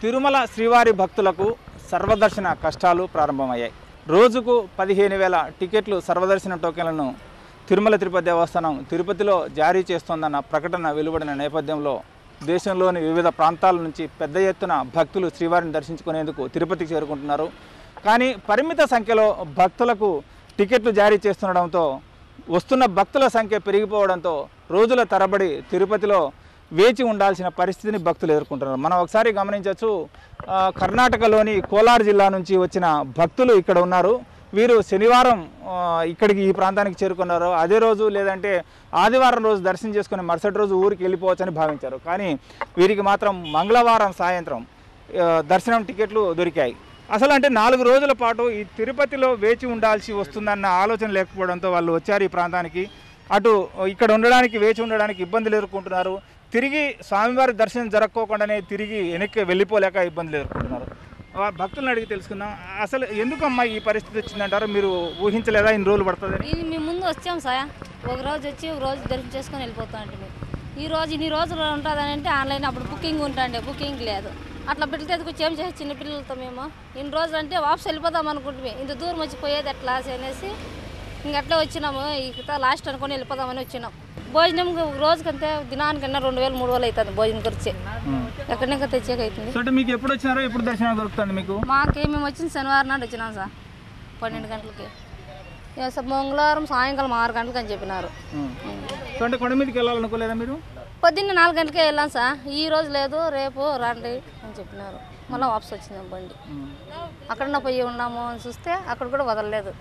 తిరుమల శ్రీవారి భక్తులకు సర్వదర్శన కష్టాలు ప్రారంభమయ్యాయి రోజుకు పదిహేను వేల టికెట్లు సర్వదర్శన టోకెన్లను తిరుమల తిరుపతి దేవస్థానం తిరుపతిలో జారీ చేస్తోందన్న ప్రకటన వెలువడిన నేపథ్యంలో దేశంలోని వివిధ ప్రాంతాల నుంచి పెద్ద ఎత్తున భక్తులు శ్రీవారిని దర్శించుకునేందుకు తిరుపతికి చేరుకుంటున్నారు కానీ పరిమిత సంఖ్యలో భక్తులకు టికెట్లు జారీ చేస్తుండడంతో వస్తున్న భక్తుల సంఖ్య పెరిగిపోవడంతో రోజుల తరబడి తిరుపతిలో వేచి ఉండాల్సిన పరిస్థితిని భక్తులు ఎదుర్కొంటున్నారు మనం ఒకసారి గమనించవచ్చు ఆ, కర్ణాటకలోని కోలార్ జిల్లా నుంచి వచ్చిన భక్తులు ఇక్కడ ఉన్నారు వీరు శనివారం ఆ, ఇక్కడికి ఈ ప్రాంతానికి చేరుకున్నారు అదే రోజు లేదంటే ఆదివారం రోజు దర్శనం చేసుకుని మరుసటి రోజు ఊరికి వెళ్ళిపోవచ్చని భావించారు కానీ వీరికి మాత్రం మంగళవారం సాయంత్రం ఆ, దర్శనం టికెట్లు దొరికాయి అసలు అంటే నాలుగు రోజుల పాటు ఈ తిరుపతిలో వేచి ఉండాల్సి వస్తుందన్న ఆలోచన లేకపోవడంతో వాళ్ళు వచ్చారు ఈ ప్రాంతానికి అటు ఇక్కడ ఉండడానికి వేచి ఉండడానికి ఇబ్బందులు ఎదుర్కొంటున్నారు తిరిగి స్వామివారి దర్శనం జరగకోకుండానే తిరిగి వెనక్కి వెళ్ళిపోలేక ఇబ్బందులు ఎదుర్కొంటున్నారు ఆ భక్తులను అడిగి తెలుసుకుందాం అసలు ఎందుకమ్మా ఈ పరిస్థితి వచ్చిందంటారు మీరు ఊహించలేదా ఇన్ని రోజులు పడుతుందని ఇది మేము ముందు వచ్చాం సార్ ఒక రోజు వచ్చి ఒక రోజు దర్శనం చేసుకొని వెళ్ళిపోతా అంటే ఈ రోజు ఇన్ని రోజులు ఉంటుందని అంటే ఆన్లైన్ అప్పుడు బుకింగ్ ఉంటాండే బుకింగ్ లేదు అట్లా బిడ్డలు ఎదుగుచ్చి ఏం చేసి చిన్న పిల్లలతో మేము ఇన్ని రోజులు అంటే వాపస్ వెళ్ళిపోదాం అనుకుంటున్నాం ఇంత దూరం వచ్చి పోయేది ఎట్లా అనేసి ఇంక అట్లా వచ్చినాము ఇక లాస్ట్ అనుకొని వెళ్ళిపోదామని వచ్చినాం భోజనం రోజుకంతే దినానికన్నా రెండు వేలు మూడు వేలు అవుతుంది భోజనం ఖర్చు ఎక్కడికి తెచ్చేక అవుతుంది సో అంటే మీకు ఎప్పుడు వచ్చినారో ఎప్పుడు దర్శనం దొరుకుతుంది మీకు మాకే మేము వచ్చిన శనివారం నాడు వచ్చినాం సార్ పన్నెండు గంటలకి ఇక స- మంగళవారం సాయంకాలం ఆరు గంటలకు అని చెప్పినారు సో అంటే కొండ మీదకి వెళ్ళాలనుకోలేదా మీరు పొద్దున్న నాలుగు గంటలకే వెళ్ళాం సార్ ఈ రోజు లేదు రేపు రండి అని చెప్పినారు మళ్ళీ వాపస్ వచ్చింది బండి అక్కడ పోయి ఉన్నాము అని చూస్తే అక్కడ కూడా వదలలేదు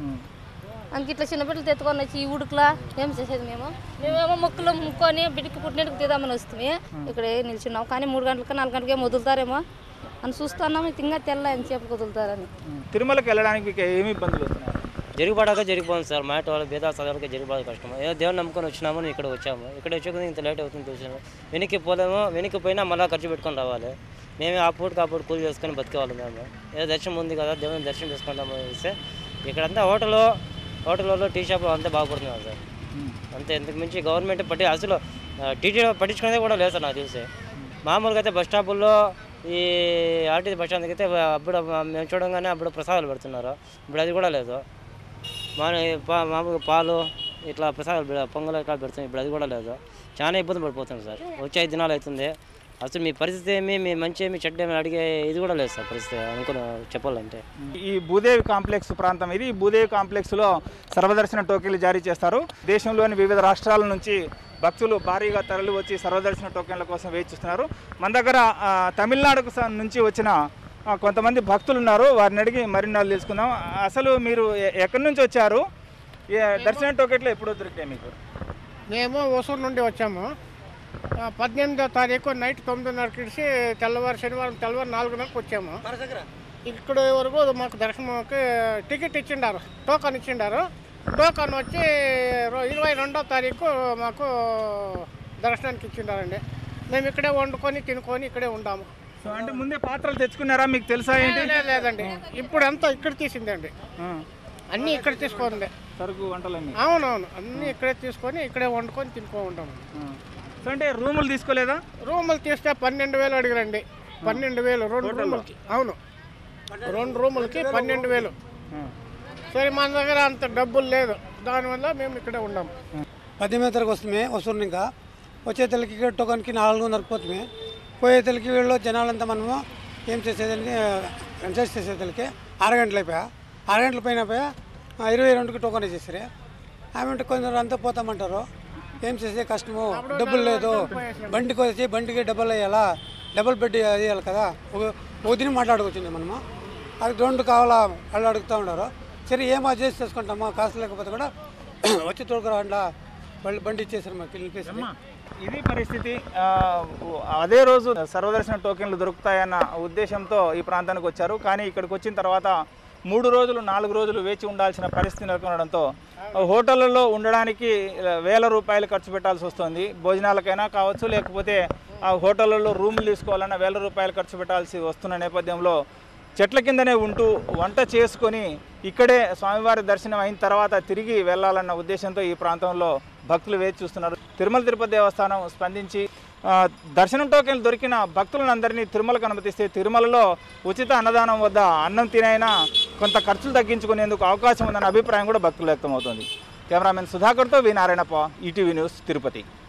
అందుకే ఇట్లా చిన్నపిల్లలు తెచ్చుకొని వచ్చి ఈ ఉడుకులా ఏం చేసేది మేము మేమేమో మొక్కులు ముక్కొని బిడ్డకి పుట్టినట్టుకు తీద్దామని వస్తుంది ఇక్కడ నిల్చున్నాం కానీ మూడు గంటలకి నాలుగు గంటలకి ఏమో వదులుతారేమో అని చూస్తున్నాము ఇంకా తెల్ల ఎంతసేపు వదులుతారని తిరుమలకి వెళ్ళడానికి మీకు ఏమి ఇబ్బందులు వస్తున్నాయి జరిగిపడాక జరిగిపోతుంది సార్ మాట వాళ్ళు బేదా చదవడానికి జరిగిపోదు కష్టం ఏదో దేవుని నమ్ముకొని వచ్చినాము ఇక్కడ వచ్చాము ఇక్కడ వచ్చే ఇంత లేట్ అవుతుంది చూసాను వెనక్కి పోలేము వెనక్కి పోయినా మళ్ళీ ఖర్చు పెట్టుకొని రావాలి మేమే ఆ పూటకి ఆ పూట కూలి చేసుకొని బతికేవాళ్ళం మేము ఏదో దర్శనం ఉంది కదా దేవుని దర్శనం చేసుకుంటాము వస్తే ఇక్కడంతా హోటల్ హోటల్లో టీ షాప్ అంతా బాగుపడుతున్నారు సార్ అంతే ఇంతకు మించి గవర్నమెంట్ పట్టి అసలు టీటీ పట్టించుకునేది కూడా లేదు సార్ నాకు తెలిసి మామూలుగా అయితే బస్ స్టాపుల్లో ఈ ఆర్టీసీ బస్ స్టాండ్కి అయితే అప్పుడు మేము చూడంగానే అప్పుడు ప్రసాదాలు పెడుతున్నారు ఇప్పుడు అది కూడా లేదు మా పా మామూలుగా పాలు ఇట్లా ప్రసాదాలు పె- పొంగల్ ఇట్లా పెడుతున్నాం ఇప్పుడు అది కూడా లేదు చాలా ఇబ్బంది పడిపోతుంది సార్ వచ్చే ఐదు దినాలు అవుతుంది అసలు మీ పరిస్థితి ఏమి మీ మంచి ఏమి చెడ్డ ఏమి అడిగే ఇది కూడా లేదు సార్ పరిస్థితి అనుకుని చెప్పాలంటే ఈ భూదేవి కాంప్లెక్స్ ప్రాంతం ఇది ఈ భూదేవి కాంప్లెక్స్లో సర్వదర్శన టోకెన్లు జారీ చేస్తారు దేశంలోని వివిధ రాష్ట్రాల నుంచి భక్తులు భారీగా తరలి వచ్చి సర్వదర్శన టోకెన్ల కోసం వేచి చూస్తున్నారు మన దగ్గర ఆ, తమిళనాడుకు స- నుంచి వచ్చిన ఆ, కొంతమంది భక్తులు ఉన్నారు వారిని అడిగి మరిన్ని వాళ్ళు తెలుసుకుందాం అసలు మీరు ఎ- ఎక్కడి నుంచి వచ్చారు ఏ దర్శన టోకెట్లు ఎప్పుడు దొరికాయి మీకు మేము ఓసూరు నుండి వచ్చాము ఆ, పద్దెనిమిదో తారీఖు నైట్ తొమ్మిదిన్నరకి ఇడిచి తెల్లవారు శనివారం తెల్లవారు నాలుగున్నరకు వచ్చాము ఇక్కడ వరకు మాకు దర్శనంకి టికెట్ ఇచ్చిండారు టోకన్ ఇచ్చిండారు టోకన్ వచ్చి రో- ఇరవై రెండో తారీఖు మాకు దర్శనానికి ఇచ్చిండారండి మేము ఇక్కడే వండుకొని తినుకొని ఇక్కడే ఉండాము సో అంటే ముందే పాత్రలు తెచ్చుకున్నారా మీకు తెలుసా ఏంటి లేదు, లేదండి ఇప్పుడు అంతా ఇక్కడ తీసిందండి ఆ, అన్నీ ఇక్కడ తీసుకోండి సరుకు వంటలన్నీ అవునవును అన్నీ ఇక్కడే తీసుకొని ఇక్కడే వండుకొని తినుకో ఉంటాము ఆ. సో అంటే రూములు తీసుకోలేదా రూములు తీస్తే పన్నెండు వేలు అడిగారండి పన్నెండు వేలు రెండు రూములకి అవును రెండు రూములకి పన్నెండు వేలు ఆ. సరే మన దగ్గర అంత డబ్బులు లేదు దానివల్ల మేము ఇక్కడే ఉన్నాము పద్దెనిమిది తరగతి వస్తుంది వస్తుంది ఇంకా వచ్చే తలకి ఇక్కడ టోకన్కి నాలుగున్నరకు పోతుంది పోయే తలకి వీళ్ళు జనాలంతా మనము ఏం చేసేదని ఎంజాయ్ చేసే తలకి ఆరు గంటలు అయిపోయా ఆరు గంటల పైన అయిపోయా ఆ, ఇరవై రెండుకి టోకన్ ఇచ్చేసరి ఆమె కొందరు అంతా పోతామంటారు ఏం చేసే కష్టము డబ్బులు లేదు బండికి వచ్చి బండికి డబ్బులు వేయాలా డబుల్ బెడ్ వేయాలి కదా ఒక ఒక దినం మాట్లాడుకొచ్చింది మనము అది రెండు కావాలా వాళ్ళు అడుగుతూ ఉన్నారు సరే ఏం అడ్జస్ట్ చేసుకుంటామా కాసు లేకపోతే కూడా వచ్చి తోడుకురా వాళ్ళు బండి ఇచ్చేసారు మాకు నిలిపేసి ఇది పరిస్థితి ఆ, అదే రోజు సర్వదర్శన టోకెన్లు దొరుకుతాయన్న ఉద్దేశంతో ఈ ప్రాంతానికి వచ్చారు కానీ ఇక్కడికి వచ్చిన తర్వాత మూడు రోజులు నాలుగు రోజులు వేచి ఉండాల్సిన పరిస్థితి నెలకొనడంతో హోటళ్లలో ఉండడానికి వేల రూపాయలు ఖర్చు పెట్టాల్సి వస్తుంది భోజనాలకైనా కావచ్చు లేకపోతే ఆ హోటళ్లలో రూములు తీసుకోవాలన్నా వేల రూపాయలు ఖర్చు పెట్టాల్సి వస్తున్న నేపథ్యంలో చెట్ల కిందనే ఉంటూ వంట చేసుకొని ఇక్కడే స్వామివారి దర్శనం అయిన తర్వాత తిరిగి వెళ్ళాలన్న ఉద్దేశంతో ఈ ప్రాంతంలో భక్తులు వేచి చూస్తున్నారు తిరుమల తిరుపతి దేవస్థానం స్పందించి ఆ, దర్శనం టోకెన్లు దొరికిన భక్తులను అందరినీ తిరుమలకు అనుమతిస్తే తిరుమలలో ఉచిత అన్నదానం వద్ద అన్నం తినైనా కొంత ఖర్చులు తగ్గించుకునేందుకు అవకాశం ఉందన్న అభిప్రాయం కూడా భక్తులు వ్యక్తమవుతోంది కెమెరామెన్ సుధాకర్తో V Narayanappa ETV news Tirupati